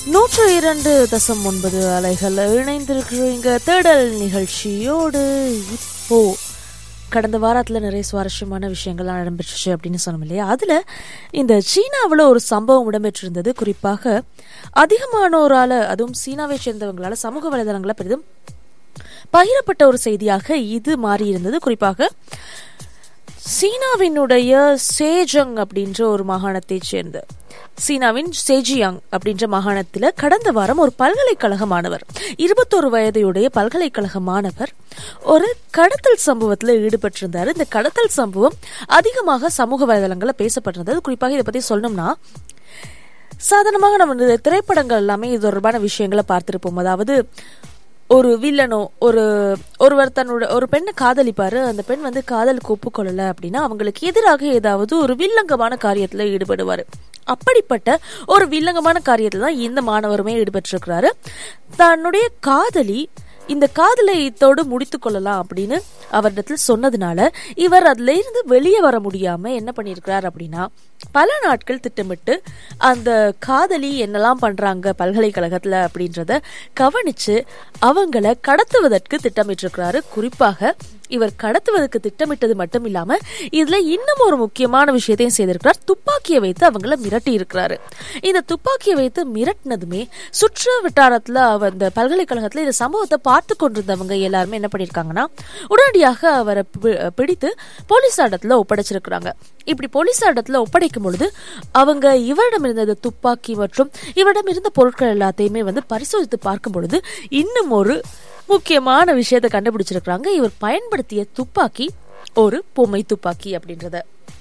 நூற்று இரண்டு தசம் ஒன்பது அலைகள் இணைந்திருக்கிறீங்க தேடல் நிகழ்ச்சியோடு இப்போ கடந்த வாரத்தில் நிறைய சுவாரஸ்யமான விஷயங்கள்லாம் இடம்பெற்றுச்சு அப்படின்னு சொன்னோம் இல்லையா அதில் இந்த சீனாவில் ஒரு சம்பவம் இடம்பெற்றிருந்தது குறிப்பாக அதிகமானோரால் அதுவும் சீனாவை சேர்ந்தவங்களால சமூக வலைதளங்களில் பெரிதும் பகிரப்பட்ட ஒரு செய்தியாக இது மாறியிருந்தது குறிப்பாக சீனாவினுடைய சேஜங் அப்படின்ற ஒரு மாகாணத்தைச் சேர்ந்த சீனாவின் சேஜியாங் அப்படின்ற மாகாணத்தில் கடந்த வாரம் ஒரு பல்கலைக்கழக மாணவர் இருபத்தோரு வயதையுடைய பல்கலைக்கழக மாணவர் ஒரு கடத்தல் சம்பவத்தில் ஈடுபட்டிருந்தார் இந்த கடத்தல் சம்பவம் அதிகமாக சமூக வலைதளங்களில் பேசப்பட்டிருந்தது குறிப்பாக இதை பற்றி சொல்லணும்னா சாதாரணமாக நம்ம இந்த திரைப்படங்கள் எல்லாமே இது தொடர்பான விஷயங்களை பார்த்திருப்போம் அதாவது ஒரு வில்லனோ ஒரு ஒருவர் தன்னோட ஒரு பெண்ணை காதலிப்பாரு அந்த பெண் வந்து காதலுக்கு ஒப்புக்கொள்ளல அப்படின்னா அவங்களுக்கு எதிராக ஏதாவது ஒரு வில்லங்கமான காரியத்துல ஈடுபடுவாரு அப்படிப்பட்ட ஒரு வில்லங்கமான காரியத்துல தான் இந்த மாணவருமே ஈடுபட்டிருக்கிறாரு தன்னுடைய காதலி இந்த காதலை இத்தோடு முடித்து கொள்ளலாம் அப்படின்னு அவரிடத்தில் சொன்னதுனால இவர் அதுல இருந்து வெளியே வர முடியாம என்ன பண்ணியிருக்கிறார் அப்படின்னா பல நாட்கள் திட்டமிட்டு அந்த காதலி என்னெல்லாம் பண்றாங்க பல்கலைக்கழகத்துல அப்படின்றத கவனிச்சு அவங்கள கடத்துவதற்கு திட்டமிட்டிருக்கிறாரு குறிப்பாக இவர் கடத்துவதற்கு திட்டமிட்டது மட்டும் இல்லாம இதுல இன்னும் ஒரு முக்கியமான விஷயத்தையும் செய்திருக்கிறார் துப்பாக்கியை வைத்து அவங்கள மிரட்டி இருக்கிறாரு இந்த துப்பாக்கியை வைத்து மிரட்டினதுமே சுற்று வட்டாரத்துல அந்த பல்கலைக்கழகத்துல இந்த சம்பவத்தை பார்த்து கொண்டிருந்தவங்க எல்லாருமே என்ன பண்ணிருக்காங்கன்னா உடனடியாக அவரை பிடித்து போலீசாரிடத்துல ஒப்படைச்சிருக்கிறாங்க இப்படி போலீசாரிடத்துல ஒப்படைக்கும் பொழுது அவங்க இவரிடம் இருந்த துப்பாக்கி மற்றும் இவரிடம் இருந்த பொருட்கள் எல்லாத்தையுமே வந்து பரிசோதித்து பார்க்கும் பொழுது இன்னும் ஒரு முக்கியமான விஷயத்தை கண்டுபிடிச்சிருக்கிறாங்க இவர் பயன்படுத்திய துப்பாக்கி ஒரு பொம்மை துப்பாக்கி அப்படின்றத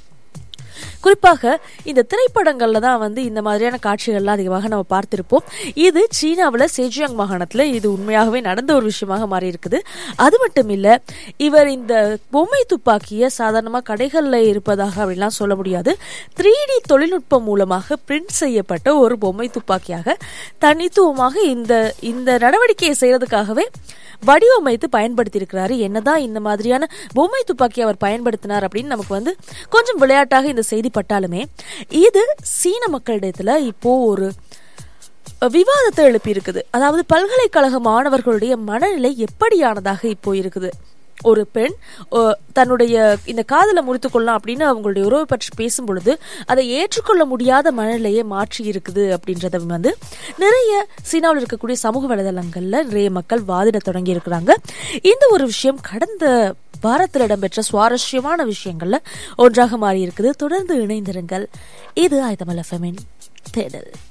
குறிப்பாக இந்த திரைப்படங்கள்ல தான் வந்து இந்த மாதிரியான காட்சிகள்லாம் அதிகமாக நம்ம பார்த்திருப்போம் இது சீனாவில் சேஜியாங் மாகாணத்தில் இது உண்மையாகவே நடந்த ஒரு விஷயமாக மாறி இருக்குது அது மட்டும் இல்ல இவர் இந்த பொம்மை துப்பாக்கியை சாதாரணமாக கடைகளில் இருப்பதாக அப்படிலாம் சொல்ல முடியாது த்ரீ டி தொழில்நுட்பம் மூலமாக பிரிண்ட் செய்யப்பட்ட ஒரு பொம்மை துப்பாக்கியாக தனித்துவமாக இந்த இந்த நடவடிக்கையை செய்யறதுக்காகவே வடிவமைத்து பயன்படுத்தி இருக்கிறாரு என்னதான் இந்த மாதிரியான பொம்மை துப்பாக்கி அவர் பயன்படுத்தினார் அப்படின்னு நமக்கு வந்து கொஞ்சம் விளையாட்டாக இந்த செய்தி பட்டாலுமே இது சீன மக்களிடத்துல இப்போ ஒரு விவாதத்தை எழுப்பி இருக்குது அதாவது பல்கலைக்கழக மாணவர்களுடைய மனநிலை எப்படியானதாக இப்போ இருக்குது ஒரு பெண் தன்னுடைய இந்த காதலை முறித்து கொள்ளலாம் அப்படின்னு அவங்களுடைய உறவை பற்றி பேசும் பொழுது அதை ஏற்றுக்கொள்ள முடியாத மனநிலையை மாற்றி இருக்குது அப்படின்றத வந்து நிறைய சீனாவில் இருக்கக்கூடிய சமூக வலைதளங்கள்ல நிறைய மக்கள் வாதிட தொடங்கி இருக்கிறாங்க இந்த ஒரு விஷயம் கடந்த வாரத்தில் இடம்பெற்ற சுவாரஸ்யமான விஷயங்கள்ல ஒன்றாக மாறி இருக்குது தொடர்ந்து இணைந்திருங்கள் இது ஆயுதமல் எஃப்எம்மின் தேடல்